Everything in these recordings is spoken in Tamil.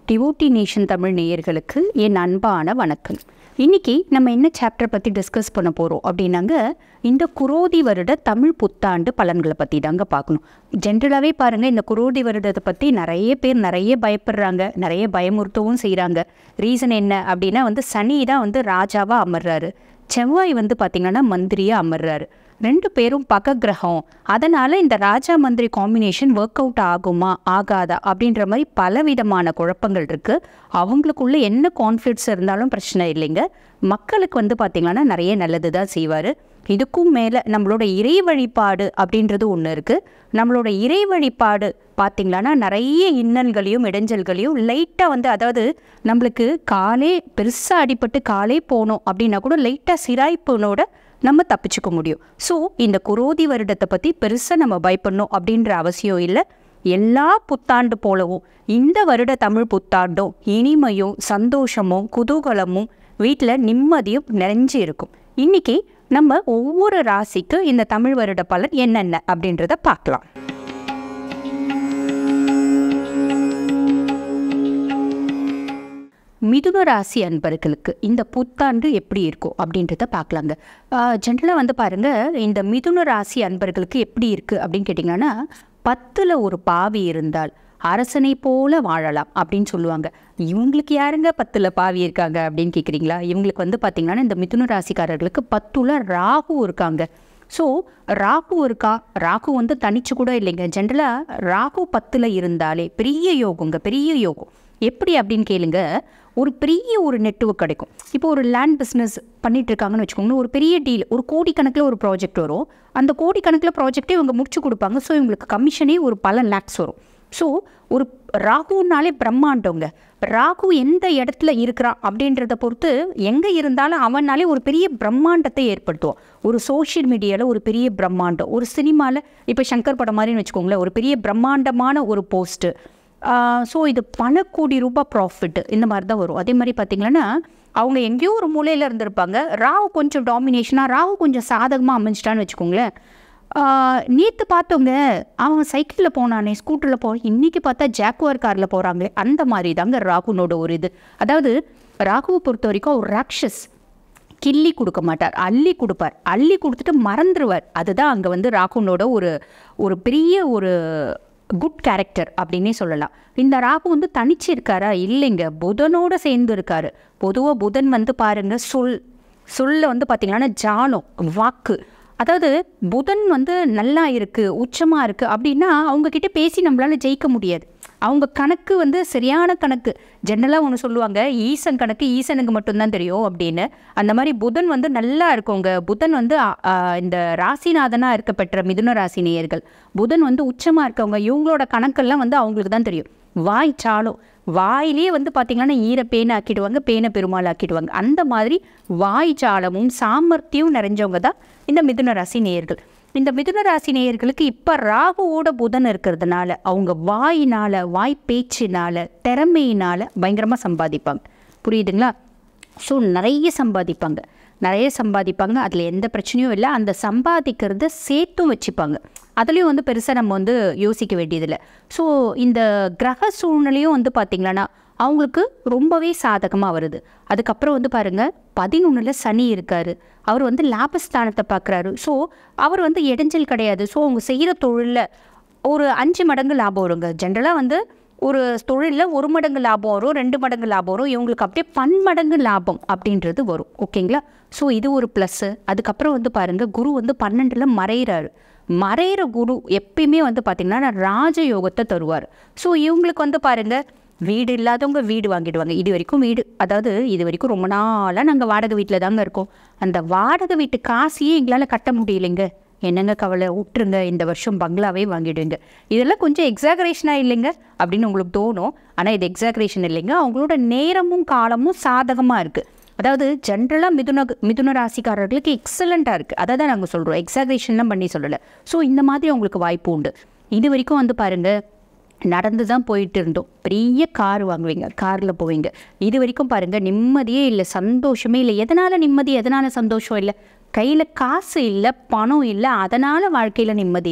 டிவோட்டி நேஷன் தமிழ் நேயர்களுக்கு என் அன்பான வணக்கம் இன்னைக்கு நம்ம என்ன சாப்டர் பற்றி டிஸ்கஸ் பண்ண போகிறோம் அப்படின்னாங்க இந்த குரோதி வருட தமிழ் புத்தாண்டு பலன்களை பற்றி தாங்க பார்க்கணும் ஜென்ரலாகவே பாருங்கள் இந்த குரோதி வருடத்தை பற்றி நிறைய பேர் நிறைய பயப்படுறாங்க நிறைய பயமுறுத்தவும் செய்கிறாங்க ரீசன் என்ன அப்படின்னா வந்து சனி தான் வந்து ராஜாவாக அமர்றாரு செவ்வாய் வந்து பார்த்திங்கன்னா மந்திரியாக அமர்றாரு ரெண்டு பேரும் பக கிரகம் அதனால் இந்த ராஜா மந்திரி காம்பினேஷன் ஒர்க் அவுட் ஆகுமா ஆகாதா அப்படின்ற மாதிரி பலவிதமான குழப்பங்கள் இருக்குது அவங்களுக்குள்ள என்ன கான்ஃப்ளிக்ட்ஸ் இருந்தாலும் பிரச்சனை இல்லைங்க மக்களுக்கு வந்து பார்த்திங்கன்னா நிறைய நல்லது தான் செய்வார் இதுக்கும் மேலே நம்மளோட இறை வழிபாடு அப்படின்றது ஒன்று இருக்குது நம்மளோட இறை வழிபாடு பார்த்திங்களான்னா நிறைய இன்னல்களையும் இடைஞ்சல்களையும் லைட்டாக வந்து அதாவது நம்மளுக்கு காலே பெருசாக அடிபட்டு காலே போனோம் அப்படின்னா கூட லைட்டாக சிராய்ப்புனோட நம்ம தப்பிச்சுக்க முடியும் ஸோ இந்த குரோதி வருடத்தை பற்றி பெருசாக நம்ம பயப்படணும் அப்படின்ற அவசியம் இல்லை எல்லா புத்தாண்டு போலவும் இந்த வருட தமிழ் புத்தாண்டும் இனிமையும் சந்தோஷமும் குதூகலமும் வீட்டில் நிம்மதியும் நிறைஞ்சு இருக்கும் இன்னைக்கு நம்ம ஒவ்வொரு ராசிக்கு இந்த தமிழ் வருட பலன் என்னென்ன அப்படின்றத பார்க்கலாம் மிதுன ராசி அன்பர்களுக்கு இந்த புத்தாண்டு எப்படி இருக்கும் அப்படின்றத பார்க்கலாங்க ஜென்ரலாக வந்து பாருங்கள் இந்த மிதுன ராசி அன்பர்களுக்கு எப்படி இருக்குது அப்படின்னு கேட்டிங்கன்னா பத்தில் ஒரு பாவி இருந்தால் அரசனை போல வாழலாம் அப்படின்னு சொல்லுவாங்க இவங்களுக்கு யாருங்க பத்தில் பாவி இருக்காங்க அப்படின்னு கேட்குறீங்களா இவங்களுக்கு வந்து பார்த்திங்கன்னா இந்த மிதுன ராசிக்காரர்களுக்கு பத்துல ராகு இருக்காங்க ஸோ ராகு இருக்கா ராகு வந்து தனிச்சு கூட இல்லைங்க ஜென்ரலாக ராகு பத்தில் இருந்தாலே பெரிய யோகங்க பெரிய யோகம் எப்படி அப்படின்னு கேளுங்க ஒரு பெரிய ஒரு நெட்ஒர்க் கிடைக்கும் இப்போ ஒரு லேண்ட் பிஸ்னஸ் பண்ணிட்டு இருக்காங்கன்னு வச்சுக்கோங்களேன் ஒரு பெரிய டீல் ஒரு கோடிக்கணக்கில் ஒரு ப்ராஜெக்ட் வரும் அந்த கோடிக்கணக்கில் ப்ராஜெக்டே இவங்க முடிச்சு கொடுப்பாங்க ஸோ இவங்களுக்கு கமிஷனே ஒரு பல லேக்ஸ் வரும் ஸோ ஒரு ராகுனாலே பிரம்மாண்டவங்க ராகு எந்த இடத்துல இருக்கிறான் அப்படின்றத பொறுத்து எங்கே இருந்தாலும் அவனாலே ஒரு பெரிய பிரம்மாண்டத்தை ஏற்படுத்துவோம் ஒரு சோஷியல் மீடியாவில் ஒரு பெரிய பிரம்மாண்டம் ஒரு சினிமாவில் இப்போ சங்கர் படம் மாதிரின்னு வச்சுக்கோங்களேன் ஒரு பெரிய பிரம்மாண்டமான ஒரு போஸ்ட்டு ஸோ இது பல கோடி ரூபாய் ப்ராஃபிட் இந்த மாதிரி தான் வரும் அதே மாதிரி பார்த்திங்கன்னா அவங்க எங்கேயோ ஒரு மூலையில் இருந்திருப்பாங்க ராகு கொஞ்சம் டாமினேஷனாக ராகு கொஞ்சம் சாதகமாக அமைஞ்சிட்டான்னு வச்சுக்கோங்களேன் நேற்று பார்த்தவங்க அவன் சைக்கிளில் போனானே ஸ்கூட்டரில் போ இன்றைக்கி பார்த்தா ஜாக்குவார் காரில் போகிறாங்களே அந்த மாதிரி தாங்க ராகுனோட ஒரு இது அதாவது ராகுவை பொறுத்த வரைக்கும் ஒரு ராக்ஷஸ் கிள்ளி கொடுக்க மாட்டார் அள்ளி கொடுப்பார் அள்ளி கொடுத்துட்டு மறந்துடுவார் அதுதான் அங்கே வந்து ராகுனோட ஒரு ஒரு பெரிய ஒரு குட் கேரக்டர் அப்படின்னே சொல்லலாம் இந்த ராகு வந்து தனிச்சு இருக்காரா இல்லைங்க புதனோட சேர்ந்து இருக்காரு பொதுவாக புதன் வந்து பாருங்க சொல் சொல்ல வந்து பார்த்தீங்கன்னா ஜாலம் வாக்கு அதாவது புதன் வந்து நல்லா இருக்குது உச்சமாக இருக்குது அப்படின்னா அவங்கக்கிட்ட பேசி நம்மளால் ஜெயிக்க முடியாது அவங்க கணக்கு வந்து சரியான கணக்கு ஜென்ரலாக ஒன்று சொல்லுவாங்க ஈசன் கணக்கு ஈசனுக்கு மட்டும்தான் தெரியும் அப்படின்னு அந்த மாதிரி புதன் வந்து நல்லா இருக்கவங்க புதன் வந்து இந்த ராசிநாதனாக இருக்க பெற்ற மிதுன ராசி நேயர்கள் புதன் வந்து உச்சமாக இருக்கவங்க இவங்களோட கணக்கெல்லாம் வந்து அவங்களுக்கு தான் தெரியும் வாய் சாலும் வாயிலே வந்து பார்த்திங்கன்னா ஈர பேனை ஆக்கிடுவாங்க பேனை பெருமாள் ஆக்கிடுவாங்க அந்த மாதிரி வாய் ஜாலமும் சாமர்த்தியம் நிறைஞ்சவங்க தான் இந்த மிதுன ராசி நேயர்கள் இந்த மிதுன ராசி நேயர்களுக்கு இப்போ ராகுவோட புதன் இருக்கிறதுனால அவங்க வாயினால் வாய் பேச்சினால் திறமையினால் பயங்கரமாக சம்பாதிப்பாங்க புரியுதுங்களா ஸோ நிறைய சம்பாதிப்பாங்க நிறைய சம்பாதிப்பாங்க அதில் எந்த பிரச்சனையும் இல்லை அந்த சம்பாதிக்கிறத சேர்த்தும் வச்சுப்பாங்க அதுலேயும் வந்து பெருசாக நம்ம வந்து யோசிக்க வேண்டியதில்லை ஸோ இந்த கிரக சூழ்நிலையும் வந்து பார்த்திங்களன்னா அவங்களுக்கு ரொம்பவே சாதகமாக வருது அதுக்கப்புறம் வந்து பாருங்கள் பதினொன்றில் சனி இருக்கார் அவர் வந்து லாபஸ்தானத்தை பார்க்குறாரு ஸோ அவர் வந்து இடைஞ்சல் கிடையாது ஸோ அவங்க செய்கிற தொழிலில் ஒரு அஞ்சு மடங்கு லாபம் வருங்க ஜென்ரலாக வந்து ஒரு தொழிலில் ஒரு மடங்கு லாபம் வரும் ரெண்டு மடங்கு லாபம் வரும் இவங்களுக்கு அப்படியே பன்மடங்கு லாபம் அப்படின்றது வரும் ஓகேங்களா ஸோ இது ஒரு ப்ளஸ்ஸு அதுக்கப்புறம் வந்து பாருங்கள் குரு வந்து பன்னெண்டில் மறைகிறாரு மறைகிற குரு எப்பயுமே வந்து பார்த்திங்கன்னா ராஜயோகத்தை தருவார் ஸோ இவங்களுக்கு வந்து பாருங்கள் வீடு இல்லாதவங்க வீடு வாங்கிடுவாங்க இது வரைக்கும் வீடு அதாவது இது வரைக்கும் ரொம்ப நாளாக நாங்கள் வாடகை வீட்டில் தாங்க இருக்கோம் அந்த வாடகை வீட்டு காசையே எங்களால் கட்ட முடியலைங்க என்னங்க கவலை விட்டுருங்க இந்த வருஷம் பங்களாவே வாங்கிடுங்க இதெல்லாம் கொஞ்சம் எக்ஸாகரேஷனாக இல்லைங்க அப்படின்னு உங்களுக்கு தோணும் ஆனால் இது எக்ஸாகரேஷன் இல்லைங்க அவங்களோட நேரமும் காலமும் சாதகமாக இருக்குது அதாவது ஜென்ரலாக மிதுன மிதுன ராசிக்காரர்களுக்கு எக்ஸலண்ட்டாக இருக்குது அதை தான் நாங்கள் சொல்கிறோம் எக்ஸாகரேஷன்லாம் பண்ணி சொல்லலை ஸோ இந்த மாதிரி அவங்களுக்கு வாய்ப்பு உண்டு இது வரைக்கும் வந்து பாருங்கள் நடந்து தான் போயிட்டு இருந்தோம் பெரிய கார் வாங்குவீங்க காரில் போவீங்க இது வரைக்கும் பாருங்கள் நிம்மதியே இல்லை சந்தோஷமே இல்லை எதனால் நிம்மதி எதனால் சந்தோஷம் இல்லை கையில் காசு இல்லை பணம் இல்லை அதனால் வாழ்க்கையில் நிம்மதி இல்லை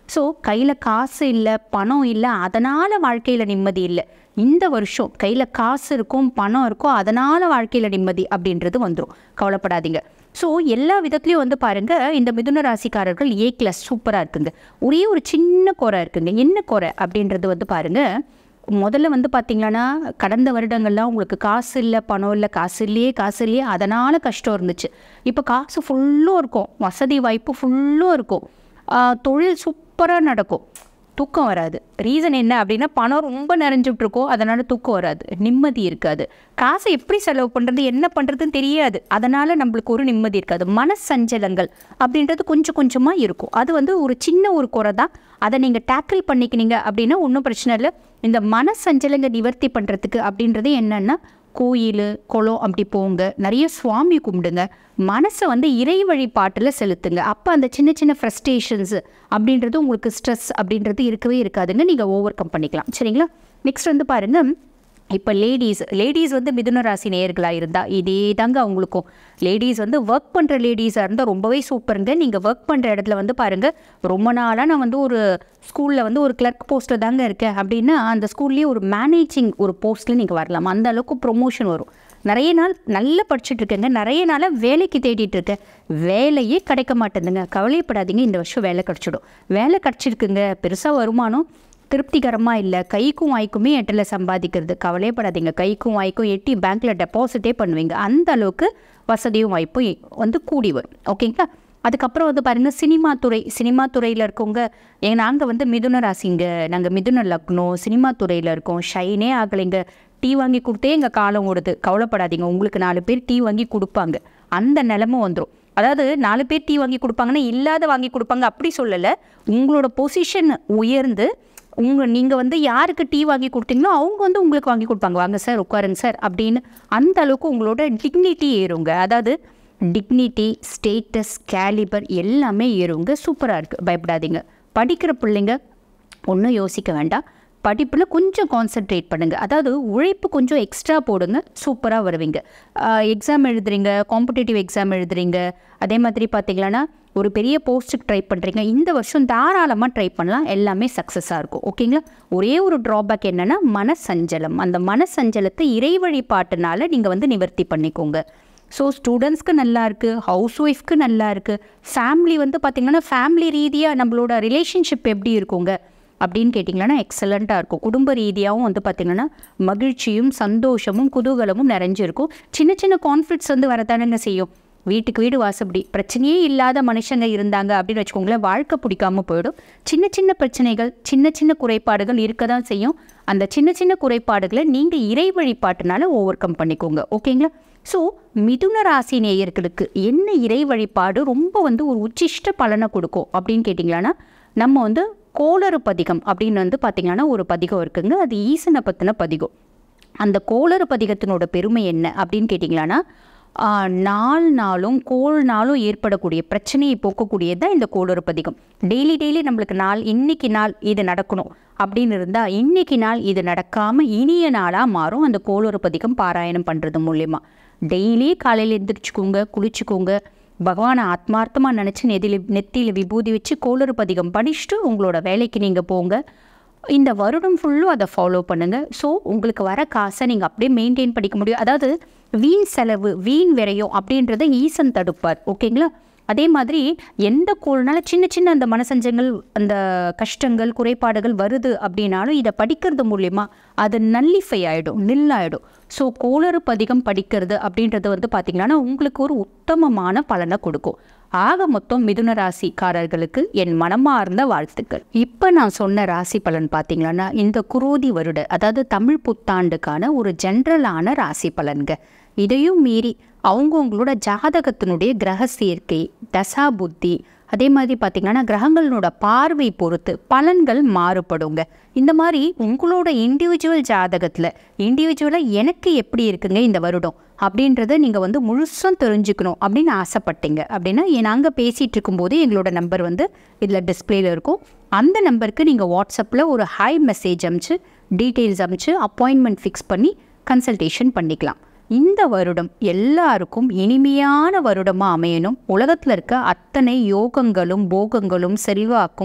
ஸோ கையில் காசு இல்லை பணம் இல்லை அதனால் வாழ்க்கையில் நிம்மதி இல்லை இந்த வருஷம் கையில் காசு இருக்கும் பணம் இருக்கும் அதனால் வாழ்க்கையில் நிம்மதி அப்படின்றது வந்துடும் கவலைப்படாதீங்க ஸோ எல்லா விதத்துலேயும் வந்து பாருங்கள் இந்த மிதுன ராசிக்காரர்கள் ஏ கிளாஸ் சூப்பராக இருக்குங்க ஒரே ஒரு சின்ன குறை இருக்குங்க என்ன குறை அப்படின்றது வந்து பாருங்கள் முதல்ல வந்து பார்த்தீங்கன்னா கடந்த வருடங்கள்லாம் உங்களுக்கு காசு இல்லை பணம் இல்லை காசு இல்லையே காசு இல்லையே அதனால் கஷ்டம் இருந்துச்சு இப்போ காசு ஃபுல்லும் இருக்கும் வசதி வாய்ப்பு ஃபுல்லும் இருக்கும் ஆஹ் தொழில் சூப்பராக நடக்கும் தூக்கம் வராது ரீசன் என்ன அப்படின்னா பணம் ரொம்ப நிறைஞ்சிட்டு இருக்கும் அதனால் தூக்கம் வராது நிம்மதி இருக்காது காசை எப்படி செலவு பண்ணுறது என்ன பண்ணுறதுன்னு தெரியாது அதனால் நம்மளுக்கு ஒரு நிம்மதி இருக்காது மனசஞ்சலங்கள் அப்படின்றது கொஞ்சம் கொஞ்சமாக இருக்கும் அது வந்து ஒரு சின்ன ஒரு குறை தான் அதை நீங்கள் டேக்கிள் பண்ணிக்கினீங்க அப்படின்னா ஒன்றும் பிரச்சனை இல்லை இந்த மனசஞ்சலங்க நிவர்த்தி பண்ணுறதுக்கு அப்படின்றது என்னென்னா கோயில் குளம் அப்படி போங்க நிறைய சுவாமி கும்பிடுங்க மனசை வந்து இறை வழிபாட்டில் செலுத்துங்க அப்போ அந்த சின்ன சின்ன ஃப்ரஸ்ட்ரேஷன்ஸு அப்படின்றது உங்களுக்கு ஸ்ட்ரெஸ் அப்படின்றது இருக்கவே இருக்காதுங்க நீங்கள் ஓவர் கம் பண்ணிக்கலாம் சரிங்களா நெக்ஸ்ட் வந்து பாருங்கள் இப்போ லேடிஸ் லேடிஸ் வந்து மிதுன ராசி நேயர்களாக இருந்தால் இதே தாங்க அவங்களுக்கும் லேடிஸ் வந்து ஒர்க் பண்ணுற லேடிஸாக இருந்தால் ரொம்பவே சூப்பருங்க நீங்கள் ஒர்க் பண்ணுற இடத்துல வந்து பாருங்கள் ரொம்ப நாளாக நான் வந்து ஒரு ஸ்கூலில் வந்து ஒரு கிளர்க் போஸ்ட்டில் தாங்க இருக்கேன் அப்படின்னா அந்த ஸ்கூல்லேயே ஒரு மேனேஜிங் ஒரு போஸ்ட்டில் நீங்கள் வரலாம் அந்த அளவுக்கு ப்ரொமோஷன் வரும் நிறைய நாள் நல்லா படிச்சுட்டு இருக்கேங்க நிறைய நாளாக வேலைக்கு தேடிட்டு இருக்கேன் வேலையே கிடைக்க மாட்டேங்குதுங்க கவலைப்படாதீங்க இந்த வருஷம் வேலை கிடச்சிடும் வேலை கிடச்சிருக்குங்க பெருசாக வருமானம் திருப்திகரமாக இல்லை கைக்கும் வாய்க்குமே எட்டில் சம்பாதிக்கிறது கவலையப்படாதீங்க கைக்கும் வாய்க்கும் எட்டி பேங்க்கில் டெபாசிட்டே பண்ணுவீங்க அந்த அளவுக்கு வசதியும் வாய்ப்பும் இ- வந்து கூடி வரும் ஓகேங்களா அதுக்கப்புறம் வந்து பாருங்கள் சினிமா துறை சினிமா துறையில் இருக்கவங்க ஏ நாங்கள் வந்து மிதுன ராசிங்க நாங்கள் மிதுன லக்னம் சினிமா துறையில் இருக்கோம் ஷைனே ஆகலைங்க டீ வாங்கி கொடுத்தே எங்கள் காலம் ஓடுது கவலைப்படாதீங்க உங்களுக்கு நாலு பேர் டீ வாங்கி கொடுப்பாங்க அந்த நிலமை வந்துடும் அதாவது நாலு பேர் டீ வாங்கி கொடுப்பாங்கன்னா இல்லாத வாங்கி கொடுப்பாங்க அப்படி சொல்லலை உங்களோட பொசிஷன் உயர்ந்து உங்கள் நீங்கள் வந்து யாருக்கு டீ வாங்கி கொடுத்தீங்களோ அவங்க வந்து உங்களுக்கு வாங்கி கொடுப்பாங்க வாங்க சார் உட்காருங்க சார் அப்படின்னு அந்த அளவுக்கு உங்களோட டிக்னிட்டி ஏறுங்க அதாவது டிக்னிட்டி ஸ்டேட்டஸ் கேலிபர் எல்லாமே ஏறுங்க சூப்பராக இருக்குது பயப்படாதீங்க படிக்கிற பிள்ளைங்க ஒன்றும் யோசிக்க வேண்டாம் படிப்பில் கொஞ்சம் கான்சென்ட்ரேட் பண்ணுங்கள் அதாவது உழைப்பு கொஞ்சம் எக்ஸ்ட்ரா போடுங்க சூப்பராக வருவீங்க எக்ஸாம் எழுதுறீங்க காம்படிட்டிவ் எக்ஸாம் எழுதுறீங்க அதே மாதிரி பார்த்தீங்கன்னா ஒரு பெரிய போஸ்ட்டுக்கு ட்ரை பண்ணுறீங்க இந்த வருஷம் தாராளமாக ட்ரை பண்ணலாம் எல்லாமே சக்ஸஸாக இருக்கும் ஓகேங்களா ஒரே ஒரு ட்ராபேக் என்னென்னா மனசஞ்சலம் அந்த மனசஞ்சலத்தை இறை வழிபாட்டுனால நீங்கள் வந்து நிவர்த்தி பண்ணிக்கோங்க ஸோ ஸ்டூடெண்ட்ஸ்க்கு நல்லா இருக்குது ஹவுஸ் ஒய்ஃப்க்கு நல்லா இருக்குது ஃபேமிலி வந்து பார்த்திங்கன்னா ஃபேமிலி ரீதியாக நம்மளோட ரிலேஷன்ஷிப் எப்படி இருக்குங்க அப்படின்னு கேட்டிங்கன்னா எக்ஸலண்ட்டாக இருக்கும் குடும்ப ரீதியாகவும் வந்து பார்த்திங்கன்னா மகிழ்ச்சியும் சந்தோஷமும் குதூகலமும் நிறைஞ்சிருக்கும் சின்ன சின்ன கான்ஃப்ளிக்ஸ் வந்து வரதானுங்க செய்யும் வீட்டுக்கு வீடு வாசப்படி பிரச்சனையே இல்லாத மனுஷங்க இருந்தாங்க அப்படின்னு வச்சுக்கோங்களேன் வாழ்க்கை பிடிக்காம போயிடும் சின்ன சின்ன பிரச்சனைகள் சின்ன சின்ன குறைபாடுகள் இருக்க தான் செய்யும் அந்த சின்ன சின்ன குறைபாடுகளை நீங்கள் இறை வழிபாட்டுனால ஓவர் கம் பண்ணிக்கோங்க ஓகேங்களா ஸோ மிதுன ராசி நேயர்களுக்கு என்ன இறை வழிபாடு ரொம்ப வந்து ஒரு உச்சிஷ்ட பலனை கொடுக்கும் அப்படின்னு கேட்டிங்களான்னா நம்ம வந்து கோளறு பதிகம் அப்படின்னு வந்து பார்த்திங்கன்னா ஒரு பதிகம் இருக்குங்க அது ஈசனை பற்றின பதிகம் அந்த கோளறு பதிகத்தினோட பெருமை என்ன அப்படின்னு கேட்டிங்களான்னா ஆ, நாள் நாளும் கோள் நாளும் ஏற்படக்கூடிய பிரச்சனையை போக்கக்கூடியது தான் இந்த கோளறு பதிகம் டெய்லி டெய்லி நம்மளுக்கு நாள் இன்னைக்கு நாள் இது நடக்கணும் அப்படின்னு இருந்தால் இன்னைக்கு நாள் இது நடக்காமல் இனிய நாளாக மாறும் அந்த கோளறு பதிகம் பாராயணம் பண்ணுறது மூலயமா டெய்லி காலையில் எந்திரிச்சுக்கோங்க குளிச்சுக்கோங்க பகவானை ஆத்மார்த்தமாக நினச்சி நெதியில் நெத்தியில் விபூதி வச்சு கோளறு பதிகம் படிச்சுட்டு உங்களோட வேலைக்கு நீங்கள் போங்க இந்த வருடம் ஃபுல்லும் அதை ஃபாலோ பண்ணுங்கள் ஸோ உங்களுக்கு வர காசை நீங்கள் அப்படியே மெயின்டைன் பண்ணிக்க முடியும் அதாவது வீண் செலவு வீண் விரயம் அப்படின்றத ஈசன் தடுப்பார் ஓகேங்களா அதே மாதிரி எந்த கோள்னால சின்ன சின்ன அந்த மனசஞ்சங்கள் அந்த கஷ்டங்கள் குறைபாடுகள் வருது அப்படின்னாலும் இதை படிக்கிறது மூலயமா அது நல்லிஃபை ஆகிடும் நில்லாயிடும் ஸோ கோளறு பதிகம் படிக்கிறது அப்படின்றது வந்து பார்த்திங்கன்னா உங்களுக்கு ஒரு உத்தமமான பலனை கொடுக்கும் ஆக மொத்தம் மிதுன ராசிக்காரர்களுக்கு என் மனமார்ந்த வாழ்த்துக்கள் இப்போ நான் சொன்ன ராசி பலன் பார்த்தீங்கன்னா இந்த குரோதி வருட அதாவது தமிழ் புத்தாண்டுக்கான ஒரு ஜென்ரலான ராசி பலன்க இதையும் மீறி அவங்கவுங்களோட ஜாதகத்தினுடைய கிரக சேர்க்கை தசா புத்தி அதே மாதிரி பார்த்தீங்கன்னா கிரகங்களோட பார்வை பொறுத்து பலன்கள் மாறுபடுங்க இந்த மாதிரி உங்களோட இண்டிவிஜுவல் ஜாதகத்தில் இண்டிவிஜுவலாக எனக்கு எப்படி இருக்குங்க இந்த வருடம் அப்படின்றத நீங்கள் வந்து முழுசும் தெரிஞ்சுக்கணும் அப்படின்னு ஆசைப்பட்டீங்க அப்படின்னா நாங்கள் பேசிகிட்டு இருக்கும்போது எங்களோட நம்பர் வந்து இதில் டிஸ்பிளேல இருக்கும் அந்த நம்பருக்கு நீங்கள் வாட்ஸ்அப்பில் ஒரு ஹாய் மெசேஜ் அனுப்பிச்சு டீட்டெயில்ஸ் அனுப்பிச்சு அப்பாயின்மெண்ட் ஃபிக்ஸ் பண்ணி கன்சல்டேஷன் பண்ணிக்கலாம் இந்த வருடம் எல்லாருக்கும் இனிமையான வருடமாக அமையணும் உலகத்தில் இருக்க அத்தனை யோகங்களும் போகங்களும் செல்வாக்கும்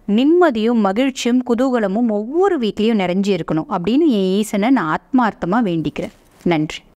நிம்மதியும் மகிழ்ச்சியும் குதூகலமும் ஒவ்வொரு வீட்லேயும் நிறைஞ்சு இருக்கணும் அப்படின்னு என் ஈசனை நான் ஆத்மார்த்தமாக வேண்டிக்கிறேன் நன்றி